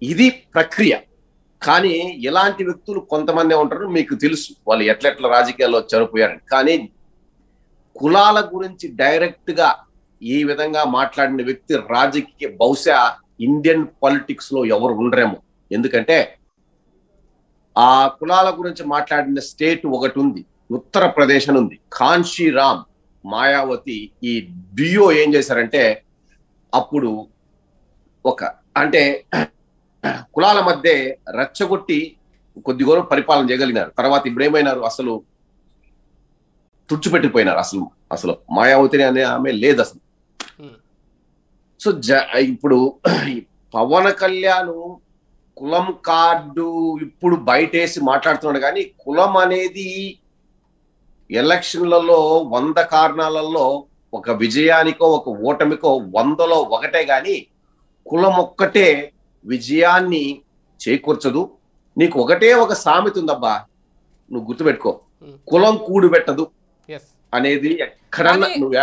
ఇది ప్రక్రియ కానీ ఇలాంటి వ్యక్తులు కొంతమంది ఉంటారు మీకు తెలుసు వాళ్ళు ఎట్లెట్ల రాజకీయాల్లో చనిపోయారని కానీ కులాల గురించి డైరెక్ట్ గా ఈ విధంగా మాట్లాడిన వ్యక్తి రాజకీయ బహుశా ఇండియన్ పాలిటిక్స్ లో ఎవరు ఉండరేమో ఎందుకంటే ఆ కులాల గురించి మాట్లాడిన స్టేట్ ఒకటి ఉంది ఉత్తరప్రదేశ్ అని ఉంది కాన్షీరామ్ మాయావతి ఈ డియో ఏం చేశారంటే అప్పుడు ఒక అంటే కులాల మధ్య రెచ్చగొట్టి కొద్ది గౌరవం పరిపాలన చేయగలిగినారు తర్వాత ఇప్పుడు ఏమైనారు అసలు తుడిచిపెట్టిపోయినారు అసలు అసలు మాయావతిని అనే ఆమె లేదు అసలు Hmm. సో జ ఇప్పుడు పవన్ కళ్యాణ్ కులం కార్డు ఇప్పుడు బయటేసి మాట్లాడుతున్నాడు కానీ కులం అనేది ఎలక్షన్లలో వంద కారణాలలో ఒక విజయానికో ఒక ఓటమికో వందలో ఒకటే గాని కులం ఒక్కటే విజయాన్ని చేకూర్చదు నీకు ఒకటే ఒక సామెత ఉందబ్బా నువ్వు గుర్తుపెట్టుకో Hmm. కులం కూడు పెట్టదు ఎస్ అనేది ఎక్కడన్నా కానీ- నువ్వు